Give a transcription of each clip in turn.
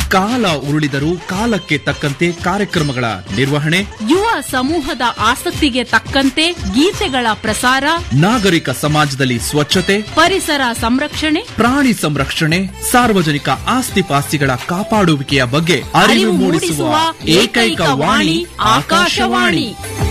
ಕಾಲ ಉರುಳಿದರೂ ಕಾಲಕ್ಕೆ ತಕ್ಕಂತೆ ಕಾರ್ಯಕ್ರಮಗಳ ನಿರ್ವಹಣೆ ಯುವ ಸಮೂಹದ ಆಸಕ್ತಿಗೆ ತಕ್ಕಂತೆ ಗೀತೆಗಳ ಪ್ರಸಾರ ನಾಗರಿಕ ಸಮಾಜದಲ್ಲಿ ಸ್ವಚ್ಛತೆ ಪರಿಸರ ಸಂರಕ್ಷಣೆ ಪ್ರಾಣಿ ಸಂರಕ್ಷಣೆ ಸಾರ್ವಜನಿಕ ಆಸ್ತಿ ಪಾಸ್ತಿಗಳ ಕಾಪಾಡುವಿಕೆಯ ಬಗ್ಗೆ ಅರಿವು ಮೂಡಿಸುವ ಏಕೈಕ ವಾಣಿ ಆಕಾಶವಾಣಿ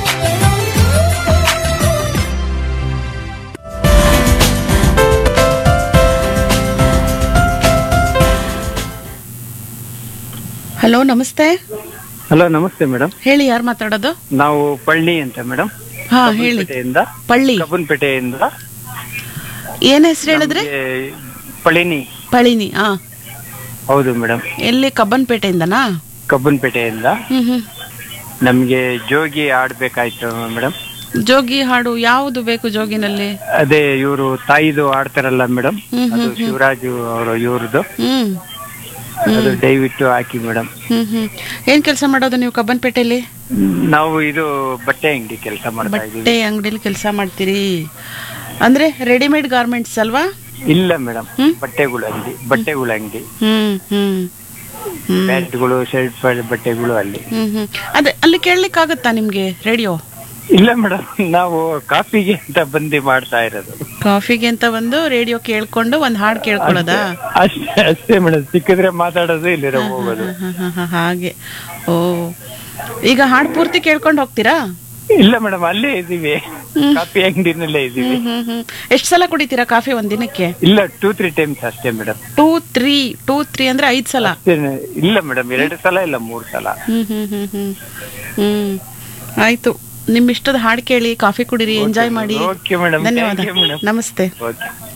ಹಲೋ ನಮಸ್ತೆ ಹಲೋ ನಮಸ್ತೆ ಮೇಡಮ್ ಹೇಳಿ ಯಾರು ಮಾತಾಡೋದು ನಾವು ಪಳ್ಳಿ ಅಂತ ಮೇಡಮ್ ಹಾ ಹೇಳಿ ಕಬ್ಬನ್ಪೇಟೆಯಿಂದ ಪಳ್ಳಿ ಕಬ್ಬನ್ಪೇಟೆಯಿಂದ ಏನ್ ಹೆಸರು ಹೇಳಿದ್ರಿ ನಮ್ಗೆ ಪಳಿನಿ ಪಳಿನಿ ಆ ಹೌದು ಮೇಡಮ್ ಎಲ್ಲಿ ಕಬ್ಬನ್ಪೇಟೆಯಿಂದನಾ ಕಬ್ಬನ್ಪೇಟೆಯಿಂದ ಹ್ಮ್ ಹ್ಮ್ ನಮ್ಗೆ ಜೋಗಿ ಆಡ್ಬೇಕಾಯ್ತು ಮೇಡಮ್ ಜೋಗಿ ಹಾಡು ಯಾವುದು ಬೇಕು ಜೋಗಿನಲ್ಲಿ ಅದೇ ಇವರು ತಾಯಿದು ಆಡ್ತಾರಲ್ಲ ಮೇಡಮ್ ಹ್ಮ್, ಅದು ಶಿವರಾಜು ಅವರು ಇವ್ರದ್ದು ಹ್ಮ್ ಅದು ದಯವಿಟ್ಟು ಹಾಕಿ ಮೇಡಮ್ ಹ್ಮ್ ಹ್ಮ್ ಏನ್ ಕೆಲಸ ಮಾಡೋದು ನೀವು ಕಬ್ಬನ್ಪೇಟೆಯಲ್ಲಿ ನಾವು ಇದು ಬಟ್ಟೆ ಅಂಗಡಿ ಕೆಲಸ ಮಾಡ್ತಾ ಇದೀವಿ ಬಟ್ಟೆ ಅಂಗಡಿಲಿ ಕೆಲಸ ಮಾಡ್ತೀರಿ ಅಂದ್ರೆ ರೆಡಿಮೇಡ್ ಗಾರ್ಮೆಂಟ್ಸ್ ಅಲ್ವಾ ಇಲ್ಲ ಮೇಡಮ್ ಹ್ಮ್? ಬಟ್ಟೆಗಳು ಅಂಗಡಿ ಬಟ್ಟೆಗಳು ಅಂಗಡಿ ಹ್ಮ್ ಹ್ಮ್ ಹ್ಮ್ ಪ್ಯಾಂಟ್ಗಳು ಶರ್ಟ್ ಬಟ್ಟೆಗಳು ಅಲ್ಲಿ ಹ್ಮ್ ಹ್ಮ್ ಅದೇ ಅಲ್ಲಿ ಕೇಳಲಿಕ್ಕಾಗತ್ತಾ ನಿಮ್ಗೆ ರೇಡಿಯೋ ಇಲ್ಲ ಮೇಡಮ್ ನಾವು ಕಾಫಿಗೆ ಅಂತ ಬಂದು ಮಾಡ್ತಾ ಇರೋದು ಕಾಫಿಗೆ ಅಂತ ಬಂದು ರೇಡಿಯೋ ಕೇಳ್ಕೊಂಡು ಒಂದ್ ಹಾಡ್ ಕೇಳ್ಕೊಳ್ಳೋದಾ ಅಷ್ಟೇ ಅಷ್ಟೇ ಮೇಡಮ್ ಸಿಕ್ಕಿದ್ರೆ ಮಾತಾಡೋದು ಇಲ್ಲಿರೋ ಹೋಗೋದು ಹ, ಹ, ಹ, ಹಾಗೆ ಓ ಈಗ ಹಾಡ್ ಪೂರ್ತಿ ಕೇಳ್ಕೊಂಡು ಹೋಗ್ತೀರಾ ಇಲ್ಲ ಮೇಡಮ್ ಅಲ್ಲೇ ಇದೀವಿ ಕಾಫಿ ಅಂಗಡಿನಲ್ಲೇ ಇದೀವಿ ಹ್ಮ್ ಹ್ಮ್ ಹ್ಮ್ ಎಷ್ಟ್ ಸಲ ಕುಡಿತೀರಾ ಕಾಫಿ ಒಂದ್ ದಿನಕ್ಕೆ ಇಲ್ಲ ಟೂ ತ್ರೀ ಟೈಮ್ಸ್ ಅಷ್ಟೇ madam two three two three ಅಂದ್ರೆ ಐದ್ ಸಲ ಇಲ್ಲ ಮೇಡಮ್ ಎರಡು ಸಲ ಇಲ್ಲ ಮೂರು ಸಲ ಹ್ಮ್ ಹ್ಮ್ ಹ್ಮ್ ಹ್ಮ್ ಹ್ಮ್ ಆಯ್ತು ನಿಮ್ ಇಷ್ಟದ ಹಾಡ್ ಕೇಳಿ ಕಾಫಿ ಕುಡಿರಿ ಎಂಜಾಯ್ ಮಾಡಿ Okay, madam. ಧನ್ಯವಾದ Thank you, madam. ನಮಸ್ತೆ ಓಕೆ